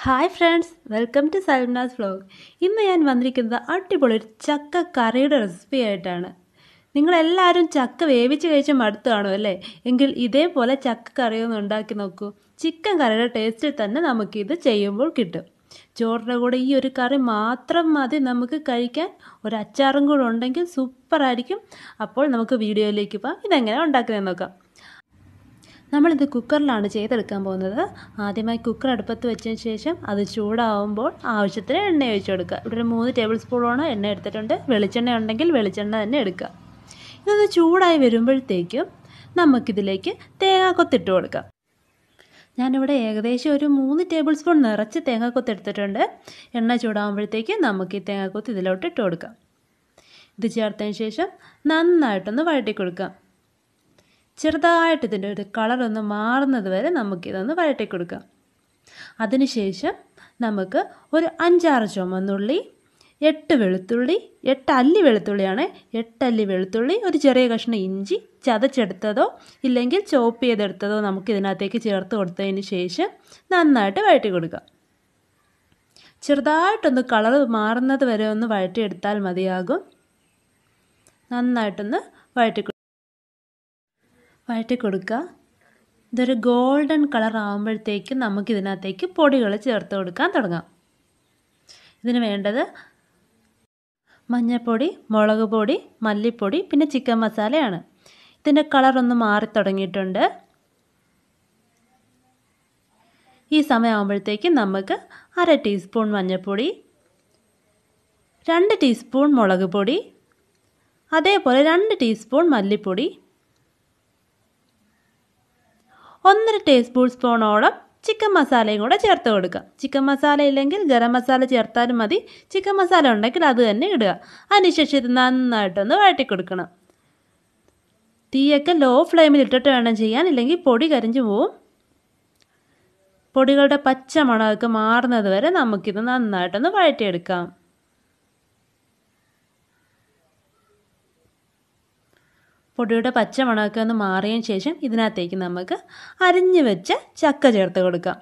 hi friends welcome to Salnas vlog ഇന്ന് ഞാൻ വന്നിരിക്കുന്നത് അടിപൊളി ഒരു ചക്ക കറിയുടെ റെസിപ്പി ആയിട്ടാണ് നിങ്ങളെല്ലാവരും ചക്ക വേവിച്ച് കഴിച്ച് മടുത്ത് കാണും അല്ലേ എങ്കിൽ ഇതേപോലെ ചക്ക കറിയൊന്ന് ഉണ്ടാക്കി നോക്കൂ ചിക്കൻ കറിയുടെ ടേസ്റ്റിൽ തന്നെ നമുക്കിത് ചെയ്യുമ്പോൾ കിട്ടും ചോറിൻ്റെ കൂടെ ഈ ഒരു കറി മാത്രം മതി നമുക്ക് കഴിക്കാൻ ഒരു അച്ചാറും കൂടെ ഉണ്ടെങ്കിൽ സൂപ്പറായിരിക്കും അപ്പോൾ നമുക്ക് വീഡിയോയിലേക്ക് പോകാം ഇതെങ്ങനെ ഉണ്ടാക്കുന്നതെന്ന് നോക്കാം നമ്മളിത് കുക്കറിലാണ് ചെയ്തെടുക്കാൻ പോകുന്നത് ആദ്യമായി കുക്കർ അടുപ്പത്ത് വെച്ചതിന് ശേഷം അത് ചൂടാവുമ്പോൾ ആവശ്യത്തിന് എണ്ണ ഒഴിച്ചു കൊടുക്കുക ഇവിടെ ഒരു മൂന്ന് ടേബിൾ സ്പൂണോളം എണ്ണ എടുത്തിട്ടുണ്ട് വെളിച്ചെണ്ണ ഉണ്ടെങ്കിൽ വെളിച്ചെണ്ണ തന്നെ എടുക്കുക ഇതൊന്ന് ചൂടായി വരുമ്പോഴത്തേക്കും നമുക്കിതിലേക്ക് തേങ്ങാക്കൊത്തിട്ട് കൊടുക്കാം ഞാനിവിടെ ഏകദേശം ഒരു മൂന്ന് ടേബിൾ സ്പൂൺ നിറച്ച് തേങ്ങാക്കൊത്ത് എടുത്തിട്ടുണ്ട് എണ്ണ ചൂടാകുമ്പോഴത്തേക്ക് നമുക്ക് ഈ തേങ്ങാക്കൊത്ത് ഇതിലോട്ട് ഇട്ട് കൊടുക്കാം ഇത് ചേർത്തതിന് ശേഷം നന്നായിട്ടൊന്ന് വഴറ്റി കൊടുക്കാം ചെറുതായിട്ട് ഇതിൻ്റെ ഒരു കളറൊന്ന് മാറുന്നത് വരെ നമുക്കിതൊന്ന് വഴറ്റി കൊടുക്കാം അതിനുശേഷം നമുക്ക് ഒരു അഞ്ചാറ് ചുമന്നുള്ളി എട്ട് വെളുത്തുള്ളി എട്ട് അല്ലി വെളുത്തുള്ളിയാണ് എട്ടല്ലി വെളുത്തുള്ളി ഒരു ചെറിയ കഷ്ണം ഇഞ്ചി ചതച്ചെടുത്തതോ ഇല്ലെങ്കിൽ ചോപ്പ് ചെയ്തെടുത്തതോ നമുക്ക് ഇതിനകത്തേക്ക് ചേർത്ത് കൊടുത്തതിന് ശേഷം നന്നായിട്ട് വഴറ്റി കൊടുക്കാം ചെറുതായിട്ടൊന്ന് കളർ മാറുന്നത് വരെ ഒന്ന് വഴറ്റിയെടുത്താൽ മതിയാകും നന്നായിട്ടൊന്ന് വഴറ്റി വഴറ്റി കൊടുക്കുക ഇതൊരു ഗോൾഡൻ കളർ ആകുമ്പോഴത്തേക്ക് നമുക്ക് ഇതിനകത്തേക്ക് പൊടികൾ ചേർത്ത് കൊടുക്കാൻ തുടങ്ങാം ഇതിന് വേണ്ടത് മഞ്ഞൾപ്പൊടി മുളക് പൊടി മല്ലിപ്പൊടി പിന്നെ ചിക്കൻ മസാലയാണ് ഇതിൻ്റെ കളർ ഒന്ന് മാറി തുടങ്ങിയിട്ടുണ്ട് ഈ സമയമാകുമ്പോഴത്തേക്ക് നമുക്ക് അര ടീസ്പൂൺ മഞ്ഞൾപ്പൊടി രണ്ട് ടീസ്പൂൺ മുളക് പൊടി അതേപോലെ രണ്ട് ടീസ്പൂൺ മല്ലിപ്പൊടി ഒന്നര ടീസ്പൂൺ സ്പൂണോളം ചിക്കൻ മസാലയും കൂടെ ചേർത്ത് കൊടുക്കുക ചിക്കൻ മസാല ഇല്ലെങ്കിൽ ഗരം മസാല ചേർത്താലും മതി ചിക്കൻ മസാല ഉണ്ടെങ്കിൽ അത് തന്നെ ഇടുക അതിനുശേഷം ഇത് നന്നായിട്ടൊന്ന് വഴറ്റി കൊടുക്കണം തീയൊക്കെ ലോ ഫ്ലെയിമിൽ ഇട്ടിട്ട് വേണം ചെയ്യാൻ ഇല്ലെങ്കിൽ പൊടി കരിഞ്ഞു പോവും പൊടികളുടെ പച്ച മണമൊക്കെ മാറുന്നത് വരെ നമുക്കിത് നന്നായിട്ടൊന്ന് വഴറ്റിയെടുക്കാം പൊടിയുടെ പച്ച മണമൊക്കെ ഒന്ന് മാറിയതിന് ശേഷം ഇതിനകത്തേക്ക് നമുക്ക് അരിഞ്ഞു വെച്ച ചക്ക ചേർത്ത് കൊടുക്കാം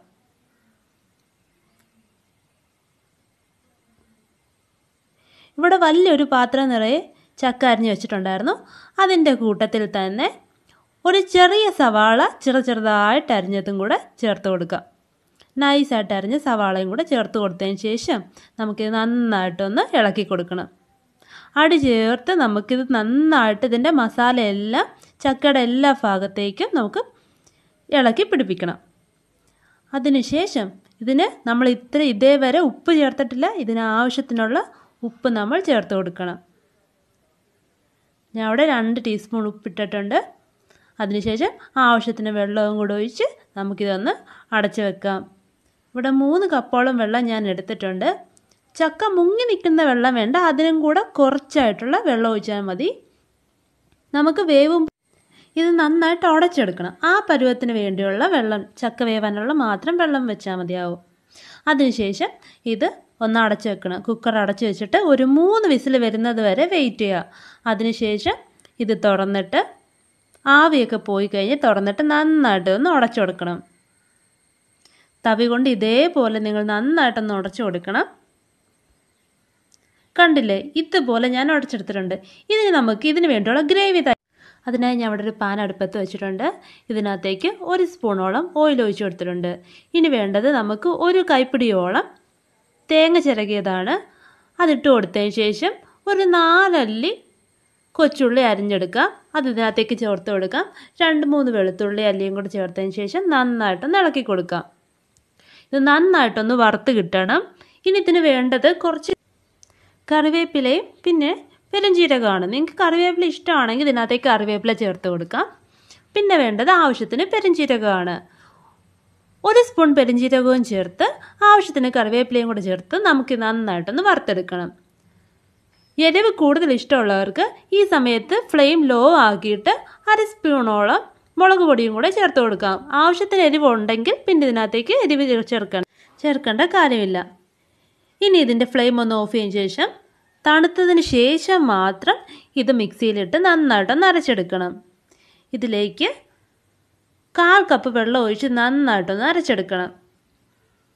ഇവിടെ വലിയൊരു പാത്രം നിറയെ ചക്ക അരിഞ്ഞു വെച്ചിട്ടുണ്ടായിരുന്നു അതിൻ്റെ കൂട്ടത്തിൽ തന്നെ ഒരു ചെറിയ സവാള ചെറു ചെറുതായിട്ട് അരിഞ്ഞതും കൂടെ ചേർത്ത് കൊടുക്കാം നൈസായിട്ട് അരിഞ്ഞ സവാളയും കൂടെ ചേർത്ത് കൊടുത്തതിന് ശേഷം നമുക്കിത് നന്നായിട്ടൊന്ന് ഇളക്കി കൊടുക്കണം അടി ചേർത്ത് നമുക്കിത് നന്നായിട്ട് ഇതിൻ്റെ മസാലയെല്ലാം ചക്കയുടെ എല്ലാ ഭാഗത്തേക്കും നമുക്ക് ഇളക്കി പിടിപ്പിക്കണം അതിനുശേഷം ഇതിന് നമ്മൾ ഇത്ര ഇതേവരെ ഉപ്പ് ചേർത്തിട്ടില്ല ഇതിന് ആവശ്യത്തിനുള്ള ഉപ്പ് നമ്മൾ ചേർത്ത് കൊടുക്കണം ഞാൻ അവിടെ രണ്ട് ടീസ്പൂൺ ഉപ്പിട്ടിട്ടുണ്ട് അതിനുശേഷം ആവശ്യത്തിന് വെള്ളവും കൂടെ ഒഴിച്ച് നമുക്കിതൊന്ന് അടച്ചു വെക്കാം ഇവിടെ മൂന്ന് കപ്പോളം വെള്ളം ഞാൻ എടുത്തിട്ടുണ്ട് ചക്ക മുങ്ങി നിൽക്കുന്ന വെള്ളം വേണ്ട അതിനും കൂടെ കുറച്ചായിട്ടുള്ള വെള്ളം ഒഴിച്ചാൽ മതി നമുക്ക് വേവും ഇത് നന്നായിട്ട് ഉടച്ചെടുക്കണം ആ പരുവത്തിന് വേണ്ടിയുള്ള വെള്ളം ചക്ക വേവാനുള്ള മാത്രം വെള്ളം വെച്ചാൽ മതിയാവും അതിനുശേഷം ഇത് ഒന്ന് അടച്ചു വെക്കണം കുക്കർ അടച്ചു വെച്ചിട്ട് ഒരു മൂന്ന് വിസിൽ വരുന്നത് വരെ വെയിറ്റ് ചെയ്യുക അതിനുശേഷം ഇത് തുറന്നിട്ട് ആവിയൊക്കെ പോയി കഴിഞ്ഞ് തുറന്നിട്ട് നന്നായിട്ട് ഒന്ന് ഉടച്ചു കൊടുക്കണം തവി കൊണ്ട് ഇതേപോലെ നിങ്ങൾ നന്നായിട്ടൊന്ന് ഉടച്ചു കൊടുക്കണം കണ്ടില്ലേ ഇതുപോലെ ഞാൻ ഉടച്ചെടുത്തിട്ടുണ്ട് ഇതിന് നമുക്ക് ഇതിന് വേണ്ടിയുള്ള ഗ്രേവി തയ്യാറാക്കാം അതിനായി ഞാൻ അവിടെ ഒരു പാൻ അടുപ്പത്ത് വെച്ചിട്ടുണ്ട് ഇതിനകത്തേക്ക് ഒരു സ്പൂണോളം ഓയിൽ ഒഴിച്ചു കൊടുത്തിട്ടുണ്ട് ഇനി വേണ്ടത് നമുക്ക് ഒരു കൈപ്പിടിയോളം തേങ്ങ ചിരകിയതാണ് അതിട്ട് കൊടുത്തതിന് ശേഷം ഒരു നാലല്ലി കൊച്ചുള്ളി അരിഞ്ഞെടുക്കാം അത് ഇതിനകത്തേക്ക് ചേർത്ത് കൊടുക്കാം രണ്ട് മൂന്ന് വെളുത്തുള്ളി അല്ലിയും കൂടി ചേർത്തതിന് ശേഷം നന്നായിട്ടൊന്ന് ഇളക്കി കൊടുക്കാം ഇത് നന്നായിട്ടൊന്ന് വറുത്ത് കിട്ടണം ഇനി ഇതിന് വേണ്ടത് കുറച്ച് കറിവേപ്പിലയും പിന്നെ പെരുംജീരകമാണ് നിങ്ങൾക്ക് കറിവേപ്പില ഇഷ്ടമാണെങ്കിൽ ഇതിനകത്തേക്ക് കറിവേപ്പില ചേർത്ത് കൊടുക്കാം പിന്നെ വേണ്ടത് ആവശ്യത്തിന് പെരുംജീരകമാണ് ഒരു സ്പൂൺ പെരുംജീരകവും ചേർത്ത് ആവശ്യത്തിന് കറിവേപ്പിലയും കൂടെ ചേർത്ത് നമുക്ക് നന്നായിട്ടൊന്ന് വറുത്തെടുക്കണം എരിവ് കൂടുതൽ ഇഷ്ടമുള്ളവർക്ക് ഈ സമയത്ത് ഫ്ലെയിം ലോ ആക്കിയിട്ട് അര സ്പൂണോളം മുളക് പൊടിയും കൂടെ ചേർത്ത് കൊടുക്കാം ആവശ്യത്തിന് എരിവ് ഉണ്ടെങ്കിൽ പിന്നെ ഇതിനകത്തേക്ക് എരിവ് ചേർക്കണം ചേർക്കേണ്ട കാര്യമില്ല ഇനി ഇതിൻ്റെ ഫ്ലെയിം ഒന്ന് ഓഫ് ചെയ്തതിന് ശേഷം തണുത്തതിന് ശേഷം മാത്രം ഇത് മിക്സിയിലിട്ട് നന്നായിട്ടൊന്ന് അരച്ചെടുക്കണം ഇതിലേക്ക് കാൽ കപ്പ് വെള്ളം ഒഴിച്ച് നന്നായിട്ടൊന്ന് അരച്ചെടുക്കണം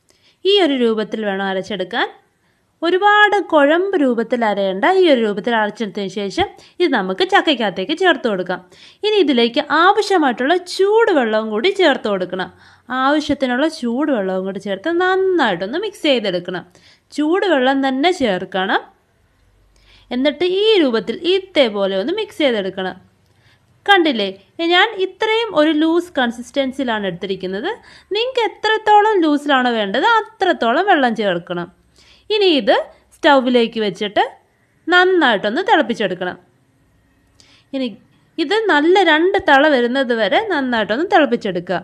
ഈ ഒരു രൂപത്തിൽ വേണം അരച്ചെടുക്കാൻ ഒരുപാട് കുഴമ്പ് രൂപത്തിൽ അരയേണ്ട ഈ ഒരു രൂപത്തിൽ അരച്ചെടുത്തതിന് ശേഷം ഇത് നമുക്ക് ചക്കയ്ക്കകത്തേക്ക് ചേർത്ത് കൊടുക്കാം ഇനി ഇതിലേക്ക് ആവശ്യമായിട്ടുള്ള ചൂടുവെള്ളവും കൂടി ചേർത്ത് കൊടുക്കണം ആവശ്യത്തിനുള്ള ചൂടുവെള്ളവും കൂടി ചേർത്ത് നന്നായിട്ടൊന്ന് മിക്സ് ചെയ്തെടുക്കണം ചൂടുവെള്ളം തന്നെ ചേർക്കണം എന്നിട്ട് ഈ രൂപത്തിൽ ഇതേപോലെ ഒന്ന് മിക്സ് ചെയ്തെടുക്കണം കണ്ടില്ലേ ഞാൻ ഇത്രയും ഒരു ലൂസ് കൺസിസ്റ്റൻസിലാണ് എടുത്തിരിക്കുന്നത് നിങ്ങൾക്ക് എത്രത്തോളം ലൂസിലാണോ വേണ്ടത് അത്രത്തോളം വെള്ളം ചേർക്കണം ഇനി ഇത് സ്റ്റൗവിലേക്ക് വെച്ചിട്ട് നന്നായിട്ടൊന്ന് തിളപ്പിച്ചെടുക്കണം ഇനി ഇത് നല്ല രണ്ട് തള വരുന്നത് വരെ നന്നായിട്ടൊന്ന് തിളപ്പിച്ചെടുക്കുക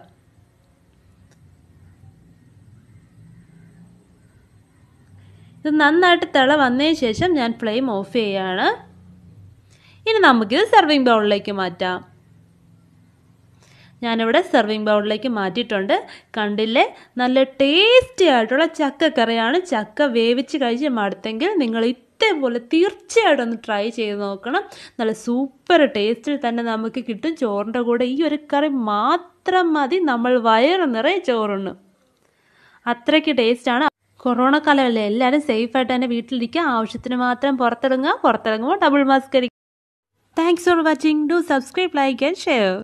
ഇത് നന്നായിട്ട് തിള വന്നതിന് ശേഷം ഞാൻ ഫ്ലെയിം ഓഫ് ചെയ്യുകയാണ് ഇനി നമുക്കിത് സെർവിങ് ബൗളിലേക്ക് മാറ്റാം ഞാനിവിടെ സെർവിങ് ബൗളിലേക്ക് മാറ്റിയിട്ടുണ്ട് കണ്ടില്ലേ നല്ല ടേസ്റ്റി ആയിട്ടുള്ള ചക്കക്കറിയാണ് ചക്ക വേവിച്ച് കഴിച്ച് മടുത്തെങ്കിൽ നിങ്ങൾ ഇതേപോലെ തീർച്ചയായിട്ടും ഒന്ന് ട്രൈ ചെയ്ത് നോക്കണം നല്ല സൂപ്പർ ടേസ്റ്റിൽ തന്നെ നമുക്ക് കിട്ടും ചോറിൻ്റെ കൂടെ ഈ ഒരു കറി മാത്രം മതി നമ്മൾ വയറ് നിറയെ ചോറുണ്ണും അത്രയ്ക്ക് ടേസ്റ്റാണ് കൊറോണ കാലമല്ലേ എല്ലാവരും സേഫായിട്ട് തന്നെ വീട്ടിലിരിക്കുക ആവശ്യത്തിന് മാത്രം പുറത്തിറങ്ങുക പുറത്തിറങ്ങുമ്പോൾ double mask thanks for watching do subscribe like and share